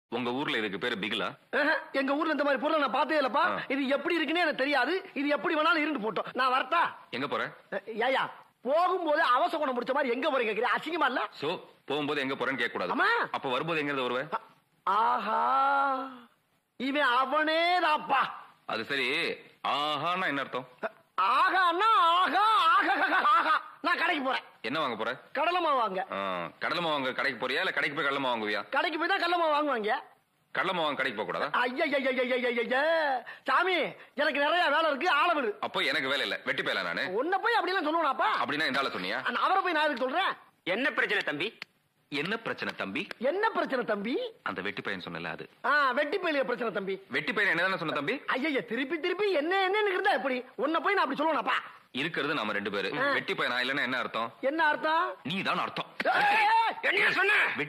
உங்க ஊர்ல இதுக்கு பேரு பிகிலா ஆஹா, எங்க ஊர்ல இந்த மாதிரி பொருளை நான் பார்த்ததே இல்லப்பா ஆ. இது எப்படி இருக்குன்னு எனக்கு தெரியாது இது எப்படி வேணாலும் இருந்து போட்டோம் நான் வரட்டா எங்க போற அஹ், ஏயா போகும்போது அவசர குணம் முடிச்ச மாதிரி எங்க போறீங்க கேக்குறீங்க அசிங்கமா இல்ல சோ போகும்போது எங்க போறேன்னு கேட்க கூடாது ஆமா. அப்ப வரும்போது எங்க இருந்து வருவ அ- ஆஹா இவன் அவனே தாப்பா அது சரி ஆஹான்னா என்ன அர்த்தம் ஆகான்னா ஆகா ஆகா ஆகா நான் கடைக்கு போறேன் என்ன வாங்க போற கடலை மாவு வாங்க ஆ, கடலை மாவு வாங்க கடைக்கு போறியா இல்ல கடைக்கு போய் கடலை மாவு வாங்குவியா கடைக்கு போய் தான் கடலை மாவு வாங்குவாங்க கடலை மாவு வாங்க கடைக்கு போக கூடாதா ஐயா சாமி எனக்கு நிறைய வேலை இருக்கு ஆள விடு அப்போ எனக்கு வேலை இல்ல வெட்டி போயல நானு உன்னை போய் அப்படிலாம் சொல்லுவானாப்பா அப்படின்னா இந்த ஆள சொன்னியா அந்த அவரை போய் நான் எதுக்கு சொல்றேன் என்ன பிரச்சனை தம்பி என்ன பிரச்சனை தம்பி என்ன பிரச்சனை தம்பி அந்த வெட்டி பையன் சொன்னல அது ஆ வெட்டி பயிலிய பிரச்சனை தம்பி வெட்டி பையன் என்னதானே சொன்ன தம்பி ஐயா திருப்பி திருப்பி என்ன என்னன்னு இருந்தா எப்படி உன்னை போய் நான் அப்படி சொல்லுவானாப்பா இருக்கிறது நாம ரெண்டு பேரு வெட்டி பையனா இல்லன்னா என்ன அர்த்தம் என்ன அர்த்தம் நீ தான் அர்த்தம் ஏய், ஏய், ஏய், என்ன சொன்ன